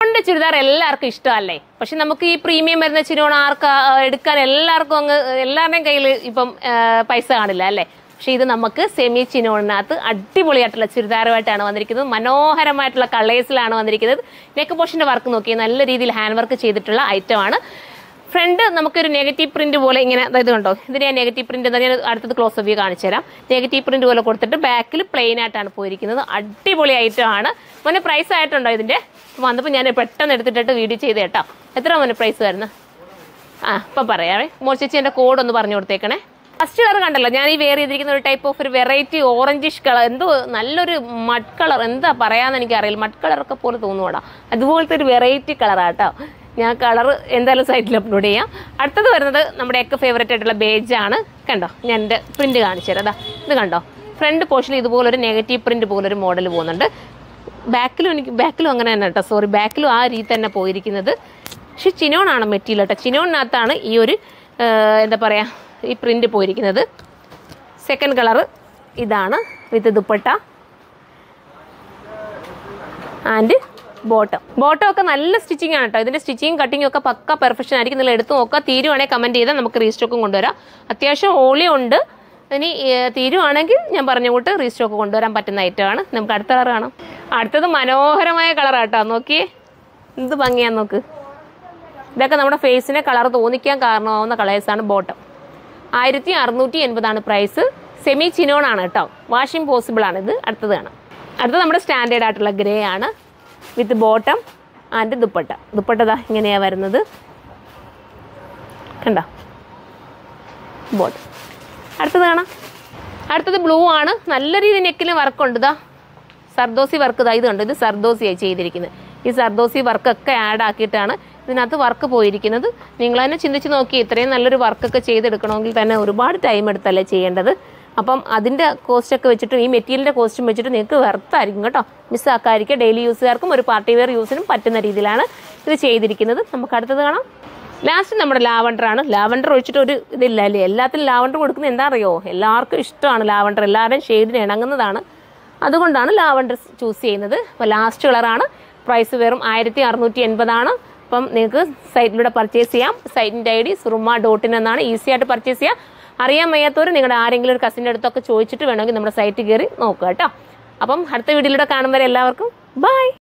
ചിനോണിന്റെ ചുരിദാർ എല്ലാവർക്കും ഇഷ്ടമല്ലേ പക്ഷെ നമുക്ക് ഈ പ്രീമിയം വരുന്ന ചിനോൺ ആർക്ക് എടുക്കാൻ എല്ലാവർക്കും അങ്ങ് എല്ലാവരുടെയും കയ്യിൽ ഇപ്പം ആ, പൈസ കാണില്ല അല്ലേ പക്ഷെ ഇത് നമുക്ക് സെമി ചിനോണിനകത്ത് അടിപൊളിയായിട്ടുള്ള ചുരിദാറുമായിട്ടാണ് വന്നിരിക്കുന്നത് മനോഹരമായിട്ടുള്ള കളേഴ്സിലാണ് വന്നിരിക്കുന്നത് നെക്ക് പോഷന്റെ വർക്ക് നോക്കി നല്ല രീതിയിൽ ഹാൻഡ് വർക്ക് ചെയ്തിട്ടുള്ള ഐറ്റം ആണ് ഫ്രണ്ട് നമുക്കൊരു നെഗറ്റീവ് പ്രിന്റ് പോലെ ഇങ്ങനെ ഇത് കണ്ടോ ഇതിന് ഞാൻ നെഗറ്റീവ് പ്രിന്റ് എന്താ ഞാൻ അടുത്തത് ക്ലോസ് വ്യൂ കാണിച്ചു തരാം നെഗറ്റീവ് പ്രിന്റ് പോലെ കൊടുത്തിട്ട് ബാക്കിൽ പ്ലെയിൻ ആയിട്ടാണ് പോയിരിക്കുന്നത് അടിപൊളി ഐറ്റം ആണ് മോനെ പ്രൈസ് ആയിട്ടുണ്ടോ ഇതിന്റെ വന്നപ്പോൾ ഞാൻ പെട്ടെന്ന് എടുത്തിട്ട് വീഡിയോ ചെയ്ത് കേട്ടോ എത്ര മോനെ പ്രൈസ് വരുന്നത് ആ ഇപ്പം പറയാമേ മോൾ ചേച്ചി എൻ്റെ കോഡ് ഒന്ന് പറഞ്ഞു കൊടുത്തേക്കണേ ഫസ്റ്റ് കളർ കണ്ടല്ലോ ഞാൻ ഈ വേറെ ചെയ്തിരിക്കുന്ന ഒരു ടൈപ്പ് ഓഫ് ഒരു വെറൈറ്റി ഓറഞ്ചിഷ് കളർ എന്തോ നല്ലൊരു മഡ് കളർ എന്താ പറയാന്ന് എനിക്കറിയില്ല മഡ് കളറൊക്കെ പോലെ തോന്നുവാടാ അതുപോലത്തെ ഒരു വെറൈറ്റി കളറാട്ടോ ഞാൻ കളർ എന്തായാലും സൈറ്റിൽ അപ്ലോഡ് ചെയ്യാം അടുത്തത് വരുന്നത് നമ്മുടെ ഒക്കെ ഫേവറേറ്റ് ആയിട്ടുള്ള ബേജ് ആണ് കണ്ടോ ഞാൻ എൻ്റെ പ്രിന്റ് കാണിച്ചു തരാം അതാ ഇത് കണ്ടോ ഫ്രണ്ട് പോർഷനിൽ ഇതുപോലൊരു നെഗറ്റീവ് പ്രിന്റ് പോലൊരു മോഡൽ പോകുന്നുണ്ട് ബാക്കിലും എനിക്ക് ബാക്കിലും അങ്ങനെ തന്നെ കേട്ടോ സോറി ബാക്കിലും ആ രീതി തന്നെ പോയിരിക്കുന്നത് പക്ഷെ ചിനോണാണ് മെറ്റീരിയൽ കേട്ടോ ചിനോണിനകത്താണ് ഈ ഒരു ആ, എന്താ പറയുക ഈ പ്രിന്റ് പോയിരിക്കുന്നത് സെക്കൻഡ് കളറ് ഇതാണ് with dupatta and bottom bottom ഒക്കെ നല്ല സ്റ്റിച്ചിങ് ആണ് കേട്ടോ ഇതിന്റെ സ്റ്റിച്ചിങ് കട്ടിങ്ങും ഒക്കെ പക്ക പെർഫെക്ഷൻ ആയിരിക്കും നിങ്ങൾ എടുത്ത് നോക്കുക തീരുവാണെങ്കിൽ കമന്റ് ചെയ്താൽ നമുക്ക് റീസ്റ്റോക്കും കൊണ്ടുവരാം അത്യാവശ്യം ഓളി ഉണ്ട് ഇനി ഏഹ്, തീരുവാണെങ്കിൽ ഞാൻ പറഞ്ഞ കൂട്ട് റീസ്റ്റോക്ക് കൊണ്ടുവരാൻ പറ്റുന്ന ഐറ്റമാണ് നമുക്ക് അടുത്ത കളർ കാണാം അടുത്തത് മനോഹരമായ കളറാട്ടോ നോക്കിയേ എന്ത് ഭംഗിയാ നോക്ക് ഇതൊക്കെ നമ്മുടെ ഫേസിനെ കളർ തോന്നിക്കാൻ കാരണമാവുന്ന കളേഴ്സാണ് ബോട്ടം ആയിരത്തി അറുന്നൂറ്റി എൺപതാണ് പ്രൈസ് സെമി ചിനോൺ ആണ് കേട്ടോ വാഷിംഗ് പോസിബിൾ ആണ് ഇത് അടുത്തത് കാണാം അടുത്തത് നമ്മുടെ സ്റ്റാൻഡേർഡ് ആയിട്ടുള്ള ഗ്രേ ആണ് with bottom and dupatta dupatta ദാ ഇങ്ങനെയാണ് വരുന്നത് കണ്ടോ ബോട്ടം അടുത്തത് കാണാം അടുത്തത് ബ്ലൂ ആണ് നല്ല രീതിയിൽ നെക്കിൽ വർക്കുണ്ട് ഇതാ സർദോസി വർക്ക് ഇതാ ഇത് കണ്ടോ ഇത് സർദോസിയായി ചെയ്തിരിക്കുന്നത് ഈ സർദോസി വർക്കൊക്കെ ആഡ് ആക്കിയിട്ടാണ് ഇതിനകത്ത് വർക്ക് പോയിരിക്കുന്നത് നിങ്ങൾ തന്നെ ചിന്തിച്ച് നോക്കി ഇത്രയും നല്ലൊരു വർക്കൊക്കെ ചെയ്തെടുക്കണമെങ്കിൽ തന്നെ ഒരുപാട് ടൈം എടുത്തല്ലേ ചെയ്യേണ്ടത് അപ്പം അതിൻ്റെ കോസ്റ്റൊക്കെ വെച്ചിട്ട് ഈ മെറ്റീരിയലിൻ്റെ കോസ്റ്റും വെച്ചിട്ട് നിങ്ങൾക്ക് വെർത്തായിരിക്കും കേട്ടോ മിസ്സാക്കാതിരിക്കുക ഡെയിലി യൂസുകാർക്കും ഒരു പാർട്ടി വെയർ യൂസിനും പറ്റുന്ന രീതിയിലാണ് ഇത് ചെയ്തിരിക്കുന്നത് നമുക്ക് അടുത്തത് കാണാം ലാസ്റ്റ് നമ്മുടെ ലാവണ്ടർ ആണ് ലാവണ്ടർ ഒഴിച്ചിട്ട് ഒരു ഇതില്ല അല്ലേ എല്ലാത്തിലും ലാവണ്ടർ കൊടുക്കുന്നത് എന്താ അറിയോ എല്ലാവർക്കും ഇഷ്ടമാണ് ലാവണ്ടർ എല്ലാവരുടെയും ഷെയ്ഡിന് ഇണങ്ങുന്നതാണ് അതുകൊണ്ടാണ് ലാവണ്ടർ ചൂസ് ചെയ്യുന്നത് അപ്പോൾ ലാസ്റ്റ് കളറാണ് പ്രൈസ് വെറും ആയിരത്തി അറുന്നൂറ്റി എൺപതാണ് അപ്പം നിങ്ങൾക്ക് സൈറ്റിലൂടെ പർച്ചേസ് ചെയ്യാം സൈറ്റിൻ്റെ I D Suruma dot in എന്നാണ് ഈസി ആയിട്ട് പർച്ചേസ് ചെയ്യാം അറിയാൻ വയ്യാത്തവർ നിങ്ങളുടെ ആരെങ്കിലും ഒരു കസിൻ്റെ അടുത്തൊക്കെ ചോദിച്ചിട്ട് വേണമെങ്കിൽ നമ്മുടെ സൈറ്റിൽ കയറി നോക്കുക കേട്ടോ അപ്പം അടുത്ത വീഡിയോയിലൂടെ കാണുമ്പോൾ എല്ലാവർക്കും ബൈ